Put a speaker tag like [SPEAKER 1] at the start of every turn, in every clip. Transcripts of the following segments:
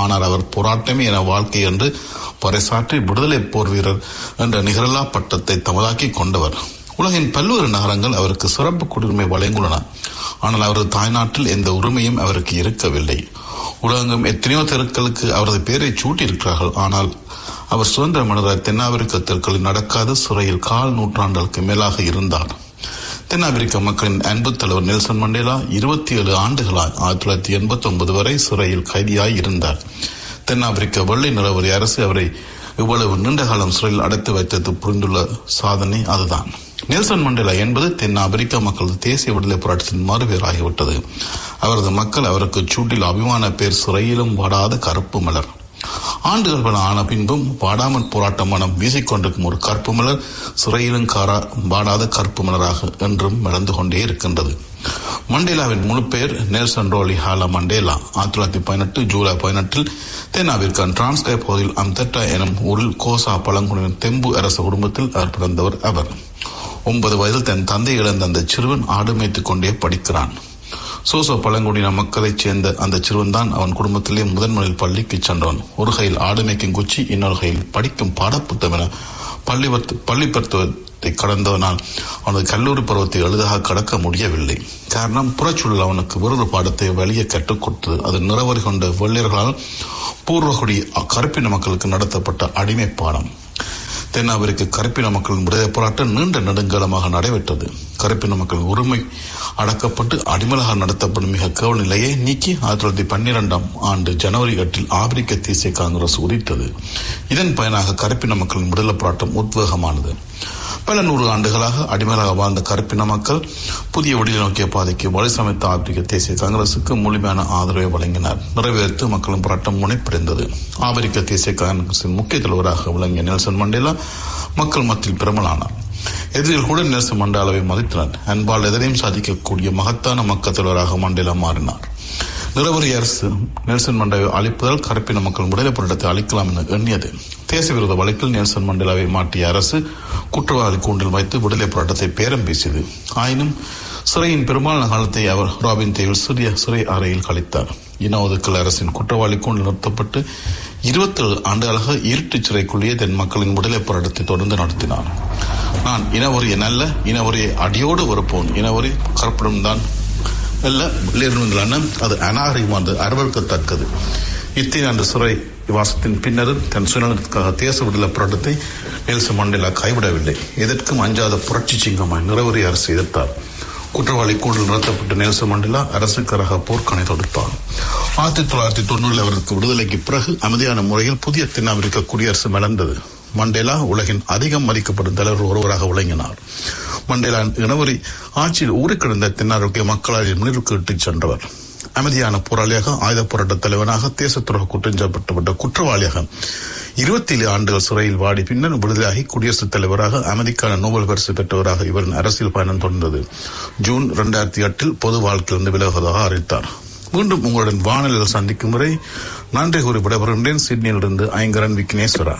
[SPEAKER 1] ஆனால் அவர் போராட்டமே என வாழ்க்கை என்று பறைசாற்றி விடுதலை போர் வீரர் என்ற நிகரலா பட்டத்தை தமதாக்கி கொண்டவர் உலகின் பல்வேறு நகரங்கள் அவருக்கு சிறப்பு குடியுரிமை வழங்கியுள்ளன ஆனால் அவரது தாய்நாட்டில் எந்த உரிமையும் அவருக்கு இருக்கவில்லை உலகெங்கும் எத்தனையோ தெருக்களுக்கு அவரது பெயரை சூட்டியிருக்கிறார்கள் ஆனால் அவர் சுதந்திர மனிதர் தென்னாப்பிரிக்க தெருக்களில் நடக்காத சிறையில் கால் நூற்றாண்டுகளுக்கு மேலாக இருந்தார் தென்னாப்பிரிக்க மக்களின் அன்பு தலைவர் நெல்சன் மண்டேலா இருபத்தி ஏழு ஆண்டுகளாய் ஆயிரத்தி தொள்ளாயிரத்தி எண்பத்தி ஒன்பது வரை சிறையில் கைதியாய் இருந்தார் தென்னாப்பிரிக்க வெள்ளை நிலவரி அரசு அவரை இவ்வளவு நீண்ட காலம் சிறையில் அடைத்து வைத்தது புரிந்துள்ள சாதனை அதுதான் நெல்சன் மண்டேலா என்பது தென் ஆப்பிரிக்க மக்களது தேசிய விடுதலை போராட்டத்தின் மறுபெயராகிவிட்டது அவரது மக்கள் அவருக்கு சூட்டில் அபிமான பேர் சிறையிலும் வாடாத கருப்பு மலர் ஆண்டுகள் பல ஆன பின்பும் வாடாமல் போராட்ட மனம் வீசிக்கொண்டிருக்கும் ஒரு கருப்பு மலர் சிறையிலும் காரா வாடாத கருப்பு மலராக என்றும் வளர்ந்து கொண்டே இருக்கின்றது மண்டேலாவின் முழு பெயர் நெல்சன் ரோலி ஹாலா மண்டேலா ஆயிரத்தி தொள்ளாயிரத்தி பதினெட்டு ஜூலை பதினெட்டில் தென்னாப்பிரிக்கான் டிரான்ஸ்கை பகுதியில் அம்தட்டா எனும் ஊரில் கோசா பழங்குடியினர் தெம்பு அரச குடும்பத்தில் அவர் பிறந்தவர் அவர் ஒன்பது வயதில் தன் தந்தை இழந்த அந்த சிறுவன் ஆடு மேய்த்துக் கொண்டே படிக்கிறான் சோசோ பழங்குடியின மக்களைச் சேர்ந்த அந்த சிறுவன் தான் அவன் குடும்பத்திலே முதன்முறையில் பள்ளிக்கு சென்றவன் ஒரு கையில் ஆடு மேய்க்கும் குச்சி இன்னொரு கையில் படிக்கும் பாடப்புத்தகம் என பள்ளி பள்ளி பருவத்தை கடந்தவனால் அவனது கல்லூரி பருவத்தை எளிதாக கடக்க முடியவில்லை காரணம் புறச்சூழல் அவனுக்கு வேறொரு பாடத்தை வெளியே கற்றுக் கொடுத்தது அது நிறவரி கொண்ட வெள்ளையர்களால் பூர்வகுடி கருப்பின மக்களுக்கு நடத்தப்பட்ட அடிமை பாடம் தென்னாப்பிரிக்க கருப்பின மக்களின் விடுதலை போராட்டம் நீண்ட நெடுங்காலமாக நடைபெற்றது கருப்பின மக்கள் உரிமை அடக்கப்பட்டு அடிமலாக நடத்தப்படும் மிக கேவல நிலையை நீக்கி ஆயிரத்தி தொள்ளாயிரத்தி பன்னிரெண்டாம் ஆண்டு ஜனவரி எட்டில் ஆப்பிரிக்க தேசிய காங்கிரஸ் உதித்தது இதன் பயனாக கருப்பின மக்களின் விடுதலை போராட்டம் உத்வேகமானது பல நூறு ஆண்டுகளாக அடிமலாக வாழ்ந்த கருப்பின மக்கள் புதிய விடியை நோக்கிய பாதைக்கு வழி சமைத்த ஆப்பிரிக்க தேசிய காங்கிரசுக்கு முழுமையான ஆதரவை வழங்கினார் நிறைவேற்று மக்களின் போராட்டம் முனைப்படைந்தது ஆப்பிரிக்க தேசிய காங்கிரசின் முக்கிய தலைவராக விளங்கிய நெல்சன் மண்டேலா மக்கள் மத்தியில் பிரமலானார் எதிரிகள் கூட நெல்சன் மண்டேலாவை மதித்தனர் அன்பால் எதனையும் சாதிக்கக்கூடிய மகத்தான மக்கள் தலைவராக மண்டேலா மாறினார் நிறவரி அரசு நெல்சன் மண்டேலாவை அழிப்பதால் கருப்பின மக்கள் விடுதலை போராட்டத்தை அழிக்கலாம் என எண்ணியது தேச விரோத வழக்கில் நெல்சன் மண்டேலாவை மாற்றிய அரசு குற்றவாளி கூண்டில் வைத்து விடுதலை போராட்டத்தை பேரம் பேசியது ஆயினும் சிறையின் பெரும்பாலான காலத்தை அவர் ராபின் தேவில் சிறிய சிறை அறையில் கழித்தார் இன ஒதுக்கல் அரசின் குற்றவாளி கூண்டில் நிறுத்தப்பட்டு இருபத்தேழு ஆண்டுகளாக இருட்டு சிறைக்குள்ளேயே தென் மக்களின் விடுதலை போராட்டத்தை தொடர்ந்து நடத்தினார் நான் இனவரியை நல்ல இனவரியை அடியோடு வெறுப்போன் இனவரி கற்படம் தான் அல்ல வெளியேறுவங்களான அது அநாகரிகமானது அருவறுக்கத்தக்கது இத்தனை ஆண்டு சிறை வாசத்தின் பின்னரும் தன் சுயநலத்துக்காக தேச விடுதலை போராட்டத்தை நெல்சன் மண்டேலா கைவிடவில்லை எதற்கும் அஞ்சாத புரட்சி சிங்கமாய் நிறவரி அரசு எதிர்த்தார் குற்றவாளி கூண்டில் நிறுத்தப்பட்ட நெல்சன் மண்டேலா அரசுக்கராக போர்க்கணை தொடுத்தார் ஆயிரத்தி தொள்ளாயிரத்தி தொண்ணூறில் அவருக்கு விடுதலைக்கு பிறகு அமைதியான முறையில் புதிய தென்னாப்பிரிக்க குடியரசு மலர்ந்தது மண்டேலா உலகின் அதிகம் மதிக்கப்படும் தலைவர் ஒருவராக விளங்கினார் மண்டேலா இனவரி ஆட்சியில் ஊறிக்கிடந்த தென்னாப்பிரிக்க மக்களால் முன்னிற்கு இட்டுச் சென்றவர் அமைதியான போராளியாக ஆயுத போராட்ட தலைவனாக தேசத்துறக குற்றஞ்சாப்பட்டப்பட்ட குற்றவாளியாக இருபத்தி ஏழு ஆண்டுகள் சிறையில் வாடி பின்னர் விடுதலையாகி குடியரசுத் தலைவராக அமைதிக்கான நோபல் பரிசு பெற்றவராக இவரின் அரசியல் பயணம் தொடர்ந்தது ஜூன் இரண்டாயிரத்தி எட்டில் பொது வாழ்க்கையிலிருந்து விலகுவதாக அறிவித்தார் மீண்டும் உங்களுடன் வானொலியில் சந்திக்கும் முறை நன்றி கூறி விடைபெறுகின்றேன் சிட்னியிலிருந்து ஐங்கரன் விக்னேஸ்வரா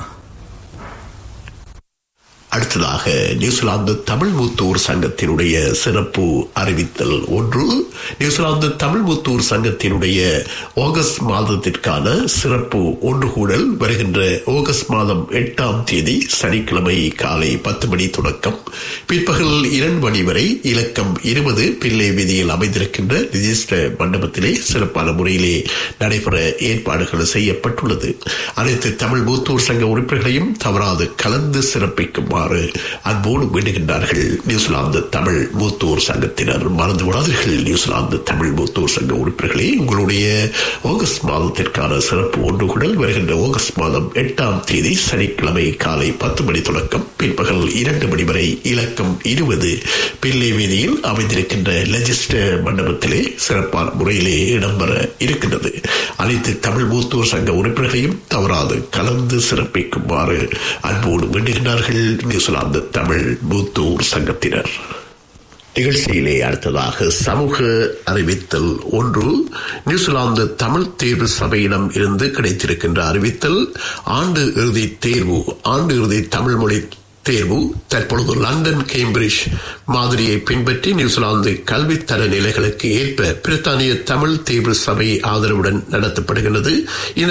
[SPEAKER 2] அடுத்ததாக நியூசிலாந்து தமிழ் மூத்தூர் சங்கத்தினுடைய சிறப்பு அறிவித்தல் ஒன்று நியூசிலாந்து தமிழ் மூத்தூர் சங்கத்தினுடைய ஆகஸ்ட் மாதத்திற்கான சிறப்பு ஒன்று கூடல் வருகின்ற ஆகஸ்ட் மாதம் எட்டாம் தேதி சனிக்கிழமை காலை பத்து மணி தொடக்கம் பிற்பகல் இரண்டு மணி வரை இலக்கம் இருபது பிள்ளை வீதியில் அமைந்திருக்கின்ற ரிஜிஸ்டர் மண்டபத்திலே சிறப்பான முறையிலே நடைபெற ஏற்பாடுகள் செய்யப்பட்டுள்ளது அனைத்து தமிழ் மூத்தூர் சங்க உறுப்பினர்களையும் தவறாது கலந்து சிறப்பிக்குமாறு அன்போடு வேண்டுகின்றார்கள் நியூசிலாந்து தமிழ் மூத்தூர் சங்கத்தினர் மறந்து விடாதீர்கள் நியூசிலாந்து தமிழ் மூத்தூர் சங்க உறுப்பினர்களே உங்களுடைய ஆகஸ்ட் மாதத்திற்கான சிறப்பு ஒன்றுகுடல் வருகின்ற ஆகஸ்ட் மாதம் எட்டாம் தேதி சனிக்கிழமை காலை பத்து மணி தொடக்கம் பிற்பகல் இரண்டு மணி வரை இலக்கம் இருபது பிள்ளை வீதியில் அமைந்திருக்கின்ற லெஜிஸ்டர் மண்டபத்திலே சிறப்பான முறையிலே இடம்பெற இருக்கின்றது அனைத்து தமிழ் மூத்தூர் சங்க உறுப்பினர்களையும் தவறாது கலந்து சிறப்பிக்குமாறு அன்போடு வேண்டுகின்றார்கள் நியூசிலாந்து தமிழ் மூத்தூர் சங்கத்தினர் நிகழ்ச்சியிலே அடுத்ததாக சமூக அறிவித்தல் ஒன்று நியூசிலாந்து தமிழ் தேர்வு சபையிடம் இருந்து கிடைத்திருக்கின்ற அறிவித்தல் ஆண்டு இறுதி தேர்வு ஆண்டு இறுதி தமிழ் மொழி தேர்வு தற்பொழுது லண்டன் கேம்பிரிட்ஜ் மாதிரியை பின்பற்றி நியூசிலாந்து கல்வித்தர நிலைகளுக்கு ஏற்ப பிரித்தானிய தமிழ் தேர்வு சபை ஆதரவுடன் நடத்தப்படுகிறது இந்த